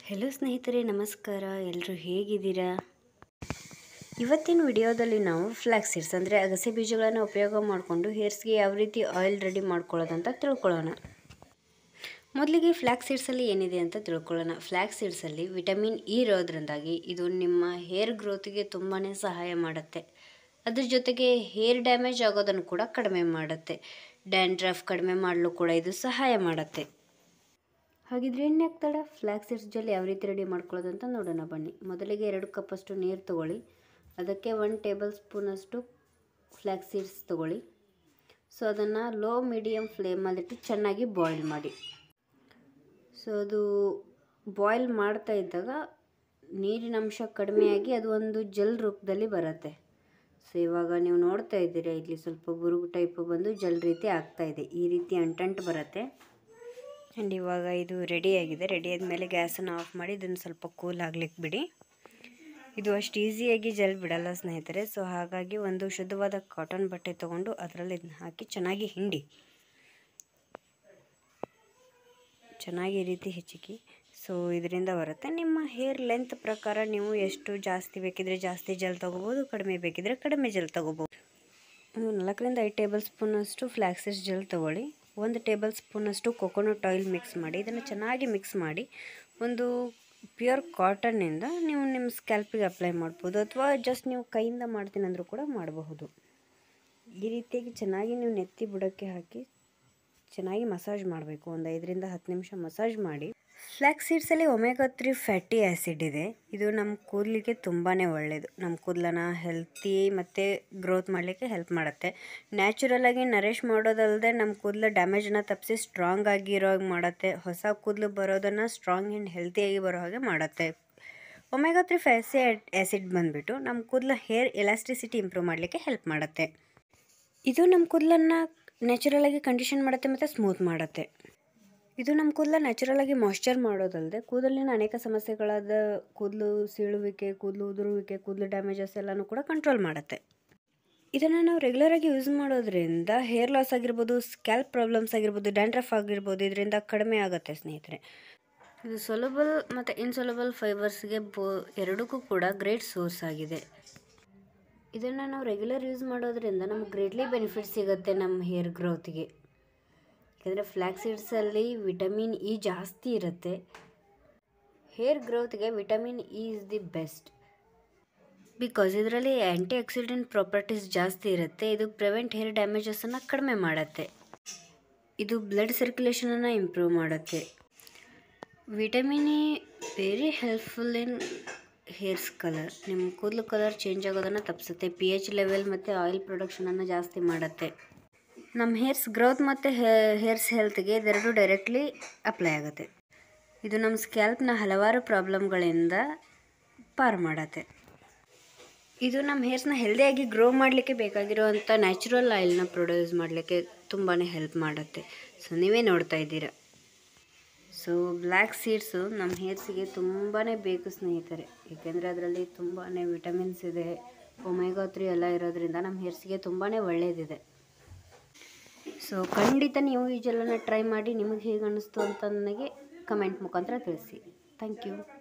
hello ಸ್ನೇಹಿತರೆ ನಮಸ್ಕಾರ ಎಲ್ಲರೂ ಹೇಗಿದ್ದೀರಾ ಇವತ್ತಿನ ವಿಡಿಯೋದಲ್ಲಿ ನಾವು ಫ್ಲ್ಯಾಕ್ಸ್ ಸೀಡ್ಸ್ ಅಂದರೆ ಅಗಸೆ ಬೀಜಗಳನ್ನು ಉಪಯೋಗ ಮಾಡಿಕೊಂಡು ಹೇರ್ಸ್ಗೆ ಯಾವ ರೀತಿ ಆಯಿಲ್ ರೆಡಿ ಮಾಡ್ಕೊಳ್ಳೋದಂತ ತಿಳ್ಕೊಳ್ಳೋಣ ಮೊದಲಿಗೆ ಫ್ಲ್ಯಾಕ್ಸ್ ಸೀಡ್ಸಲ್ಲಿ ಏನಿದೆ ಅಂತ ತಿಳ್ಕೊಳ್ಳೋಣ ಫ್ಲ್ಯಾಕ್ಸ್ ಸೀಡ್ಸಲ್ಲಿ ವಿಟಮಿನ್ ಇ ಇರೋದ್ರಿಂದಾಗಿ ಇದು ನಿಮ್ಮ ಹೇರ್ ಗ್ರೋತಿಗೆ ತುಂಬಾ ಸಹಾಯ ಮಾಡುತ್ತೆ ಅದ್ರ ಜೊತೆಗೆ ಹೇರ್ ಡ್ಯಾಮೇಜ್ ಆಗೋದನ್ನು ಕೂಡ ಕಡಿಮೆ ಮಾಡುತ್ತೆ ಡ್ಯಾಂಡ್ರಫ್ ಕಡಿಮೆ ಮಾಡಲು ಕೂಡ ಇದು ಸಹಾಯ ಮಾಡುತ್ತೆ ಹಾಗಿದ್ರೆ ಎಣ್ಣೆ ತಡ ಫ್ಲ್ಯಾಕ್ಸ್ ಸೀಡ್ಸ್ ಜೆಲ್ ಯಾವ ರೀತಿ ರೆಡಿ ಮಾಡ್ಕೊಳ್ಳೋದು ಅಂತ ನೋಡೋಣ ಬನ್ನಿ ಮೊದಲಿಗೆ ಎರಡು ಕಪ್ಪಷ್ಟು ನೀರು ತಗೊಳ್ಳಿ ಅದಕ್ಕೆ ಒನ್ ಟೇಬಲ್ ಸ್ಪೂನಷ್ಟು ಫ್ಲ್ಯಾಕ್ಸ್ ಸೀಡ್ಸ್ ತಗೊಳ್ಳಿ ಸೊ ಅದನ್ನು ಲೋ ಮೀಡಿಯಮ್ ಫ್ಲೇಮಲ್ಲಿಟ್ಟು ಚೆನ್ನಾಗಿ ಬಾಯ್ಲ್ ಮಾಡಿ ಸೊ ಅದು ಬಾಯ್ಲ್ ಮಾಡ್ತಾ ಇದ್ದಾಗ ನೀರಿನ ಅಂಶ ಕಡಿಮೆಯಾಗಿ ಅದು ಒಂದು ಜೆಲ್ ರೂಪದಲ್ಲಿ ಬರುತ್ತೆ ಸೊ ಇವಾಗ ನೀವು ನೋಡ್ತಾ ಇದ್ದೀರಾ ಇಲ್ಲಿ ಸ್ವಲ್ಪ ಬುರುಗು ಟೈಪ್ ಬಂದು ಜೆಲ್ ರೀತಿ ಆಗ್ತಾ ಇದೆ ಈ ರೀತಿ ಅಂಟಂಟು ಬರುತ್ತೆ ಆ್ಯಂಡ್ ಇವಾಗ ಇದು ರೆಡಿಯಾಗಿದೆ ರೆಡಿ ಆದಮೇಲೆ ಗ್ಯಾಸನ್ನು ಆಫ್ ಮಾಡಿ ಇದನ್ನು ಸ್ವಲ್ಪ ಕೂಲ್ ಆಗ್ಲಿಕ್ಕೆ ಬಿಡಿ ಇದು ಅಷ್ಟು ಈಸಿಯಾಗಿ ಜೆಲ್ ಬಿಡಲ್ಲ ಸ್ನೇಹಿತರೆ ಸೊ ಹಾಗಾಗಿ ಒಂದು ಶುದ್ಧವಾದ ಕಾಟನ್ ಬಟ್ಟೆ ತೊಗೊಂಡು ಅದರಲ್ಲಿ ಇದನ್ನ ಹಾಕಿ ಚೆನ್ನಾಗಿ ಹಿಂಡಿ ಚೆನ್ನಾಗಿ ಈ ರೀತಿ ಹೆಚ್ಚಿಕಿ ಸೊ ಇದರಿಂದ ಬರುತ್ತೆ ನಿಮ್ಮ ಹೇರ್ ಲೆಂತ್ ಪ್ರಕಾರ ನೀವು ಎಷ್ಟು ಜಾಸ್ತಿ ಬೇಕಿದ್ರೆ ಜಾಸ್ತಿ ಜೆಲ್ ತೊಗೋಬೋದು ಕಡಿಮೆ ಬೇಕಿದ್ರೆ ಕಡಿಮೆ ಜೆಲ್ ತೊಗೋಬೋದು ನಾಲ್ಕರಿಂದ ಐದು ಟೇಬಲ್ ಸ್ಪೂನಷ್ಟು ಫ್ಲ್ಯಾಕ್ಸಿಸ್ ಜೆಲ್ ತೊಗೊಳ್ಳಿ ಒಂದು ಟೇಬಲ್ ಸ್ಪೂನಷ್ಟು ಕೊಕೊನಟ್ ಆಯಿಲ್ ಮಿಕ್ಸ್ ಮಾಡಿ ಇದನ್ನು ಚೆನ್ನಾಗಿ ಮಿಕ್ಸ್ ಮಾಡಿ ಒಂದು ಪ್ಯೂರ್ ಕಾಟನ್ನಿಂದ ನೀವು ನಿಮ್ಮ ಸ್ಕ್ಯಾಲ್ಪಿಗೆ ಅಪ್ಲೈ ಮಾಡ್ಬೋದು ಅಥವಾ ಜಸ್ಟ್ ನೀವು ಕೈಯಿಂದ ಮಾಡ್ತೀನಿ ಅಂದರೂ ಕೂಡ ಮಾಡಬಹುದು ಈ ರೀತಿಯಾಗಿ ಚೆನ್ನಾಗಿ ನೀವು ನೆತ್ತಿ ಬುಡಕ್ಕೆ ಹಾಕಿ ಚೆನ್ನಾಗಿ ಮಸಾಜ್ ಮಾಡಬೇಕು ಒಂದು ಐದರಿಂದ ಹತ್ತು ನಿಮಿಷ ಮಸಾಜ್ ಮಾಡಿ ಫ್ಲ್ಯಾಕ್ಸ್ ಸೀಡ್ಸಲ್ಲಿ ಒಮೆಗಾ ತ್ರೀ ಫ್ಯಾಟಿ ಆ್ಯಸಿಡ್ ಇದೆ ಇದು ನಮ್ಮ ಕೂದಲಿಗೆ ತುಂಬಾ ಒಳ್ಳೆಯದು ನಮ್ಮ ಕೂದಲನ್ನ ಹೆಲ್ತಿ ಮತ್ತು ಗ್ರೋತ್ ಮಾಡಲಿಕ್ಕೆ ಹೆಲ್ಪ್ ಮಾಡುತ್ತೆ ನ್ಯಾಚುರಲಾಗಿ ನರಿಷ್ ಮಾಡೋದಲ್ಲದೆ ನಮ್ಮ ಕೂದಲು ಡ್ಯಾಮೇಜನ್ನ ತಪ್ಪಿಸಿ ಸ್ಟ್ರಾಂಗ್ ಆಗಿರೋ ಹಾಗೆ ಮಾಡುತ್ತೆ ಹೊಸ ಕೂದಲು ಬರೋದನ್ನು ಸ್ಟ್ರಾಂಗ್ ಆ್ಯಂಡ್ ಹೆಲ್ತಿಯಾಗಿ ಬರೋ ಹಾಗೆ ಮಾಡುತ್ತೆ ಒಮೆಗಾ ತ್ರೀ ಫ್ಯಾಸಿ ಆ್ಯಸಿಡ್ ಬಂದುಬಿಟ್ಟು ನಮ್ಮ ಕೂದಲ ಹೇರ್ ಎಲಾಸ್ಟಿಸಿಟಿ ಇಂಪ್ರೂವ್ ಮಾಡಲಿಕ್ಕೆ ಹೆಲ್ಪ್ ಮಾಡುತ್ತೆ ಇದು ನಮ್ಮ ಕೂದಲನ್ನು ನ್ಯಾಚುರಲಾಗಿ ಕಂಡೀಷನ್ ಮಾಡುತ್ತೆ ಮತ್ತು ಸ್ಮೂತ್ ಮಾಡುತ್ತೆ ಇದು ನಮ್ಮ ಕೂದಲ ನ್ಯಾಚುರಲಾಗಿ ಮಾಯ್ಶ್ಚರ್ ಮಾಡೋದಲ್ಲದೆ ಕೂದಲಿನ ಅನೇಕ ಸಮಸ್ಯೆಗಳಾದ ಕೂದಲು ಸೀಳುವಿಕೆ ಕೂದಲು ಉದುರುವಿಕೆ ಕೂದಲು ಡ್ಯಾಮೇಜಸ್ ಎಲ್ಲನೂ ಕೂಡ ಕಂಟ್ರೋಲ್ ಮಾಡುತ್ತೆ ಇದನ್ನು ನಾವು ರೆಗ್ಯುಲರಾಗಿ ಯೂಸ್ ಮಾಡೋದ್ರಿಂದ ಹೇರ್ ಲಾಸ್ ಆಗಿರ್ಬೋದು ಸ್ಕ್ಯಾಲ್ಪ್ ಪ್ರಾಬ್ಲಮ್ಸ್ ಆಗಿರ್ಬೋದು ಡ್ಯಾಂಡ್ರಫ್ ಆಗಿರ್ಬೋದು ಇದರಿಂದ ಕಡಿಮೆ ಆಗುತ್ತೆ ಸ್ನೇಹಿತರೆ ಇದು ಸೊಲಬಲ್ ಮತ್ತು ಇನ್ಸೊಲಬಲ್ ಫೈಬರ್ಸ್ಗೆ ಬೋ ಎರಡಕ್ಕೂ ಕೂಡ ಗ್ರೇಟ್ ಸೋರ್ಸ್ ಆಗಿದೆ ಇದನ್ನು ನಾವು ರೆಗ್ಯುಲರ್ ಯೂಸ್ ಮಾಡೋದ್ರಿಂದ ನಮ್ಗೆ ಗ್ರೇಟ್ಲಿ ಬೆನಿಫಿಟ್ ಸಿಗುತ್ತೆ ನಮ್ಮ ಹೇರ್ ಗ್ರೋತಿಗೆ ಯಾಕಂದರೆ ಫ್ಲ್ಯಾಕ್ಸ್ ಸೀಡ್ಸಲ್ಲಿ ವಿಟಮಿನ್ ಇ ಜಾಸ್ತಿ ಇರುತ್ತೆ ಹೇರ್ ಗ್ರೋತ್ಗೆ vitamin E is the best because ಇದರಲ್ಲಿ ಆ್ಯಂಟಿ ಆಕ್ಸಿಡೆಂಟ್ ಪ್ರಾಪರ್ಟೀಸ್ ಜಾಸ್ತಿ ಇರುತ್ತೆ ಇದು ಪ್ರಿವೆಂಟ್ ಹೇರ್ ಡ್ಯಾಮೇಜಸನ್ನು ಕಡಿಮೆ ಮಾಡುತ್ತೆ ಇದು ಬ್ಲಡ್ ಸರ್ಕ್ಯುಲೇಷನನ್ನು ಇಂಪ್ರೂವ್ ಮಾಡುತ್ತೆ vitamin E very helpful in hairs colour ನಿಮ್ಮ ಕೂದಲು ಕಲರ್ ಚೇಂಜ್ ಆಗೋದನ್ನು ತಪ್ಪಿಸುತ್ತೆ ಪಿ ಎಚ್ ಲೆವೆಲ್ ಮತ್ತು ಆಯಿಲ್ ಪ್ರೊಡಕ್ಷನನ್ನು ಜಾಸ್ತಿ ಮಾಡುತ್ತೆ ನಮ್ಮ ಹೇರ್ಸ್ ಗ್ರೋತ್ ಮತ್ತು ಹೇರ್ಸ್ ಹೆಲ್ತ್ಗೆ ಇದೆರಡು ಡೈರೆಕ್ಟ್ಲಿ ಅಪ್ಲೈ ಆಗುತ್ತೆ ಇದು ನಮ್ಮ ಸ್ಕ್ಯಾಲ್ಪ್ನ ಹಲವಾರು ಪ್ರಾಬ್ಲಮ್ಗಳಿಂದ ಪಾರು ಮಾಡುತ್ತೆ ಇದು ನಮ್ಮ ಹೇರ್ಸ್ನ ಹೆಲ್ದಿಯಾಗಿ ಗ್ರೋ ಮಾಡಲಿಕ್ಕೆ ಬೇಕಾಗಿರುವಂಥ ನ್ಯಾಚುರಲ್ ಆಯಿಲ್ನ ಪ್ರೊಡ್ಯೂಸ್ ಮಾಡಲಿಕ್ಕೆ ತುಂಬಾ ಹೆಲ್ಪ್ ಮಾಡುತ್ತೆ ಸೊ ನೀವೇ ನೋಡ್ತಾ ಇದ್ದೀರಾ ಸೊ ಬ್ಲ್ಯಾಕ್ ಸೀಡ್ಸು ನಮ್ಮ ಹೇರ್ಸಿಗೆ ತುಂಬಾ ಬೇಕು ಸ್ನೇಹಿತರೆ ಏಕೆಂದರೆ ಅದರಲ್ಲಿ ತುಂಬಾ ವಿಟಮಿನ್ಸ್ ಇದೆ ಒಮೆಗಾ ತ್ರೀ ಎಲ್ಲ ಇರೋದ್ರಿಂದ ನಮ್ಮ ಹೇರ್ಸಿಗೆ ತುಂಬಾ ಒಳ್ಳೆಯದಿದೆ ಸೊ ಖಂಡಿತ ನೀವು ಈ ಜೆಲ್ಲನ್ನು ಟ್ರೈ ಮಾಡಿ ನಿಮಗೆ ಹೇಗೆ ಅನ್ನಿಸ್ತು ಅಂತ ನನಗೆ ಕಮೆಂಟ್ ಮುಖಾಂತರ ತಿಳಿಸಿ ಥ್ಯಾಂಕ್ ಯು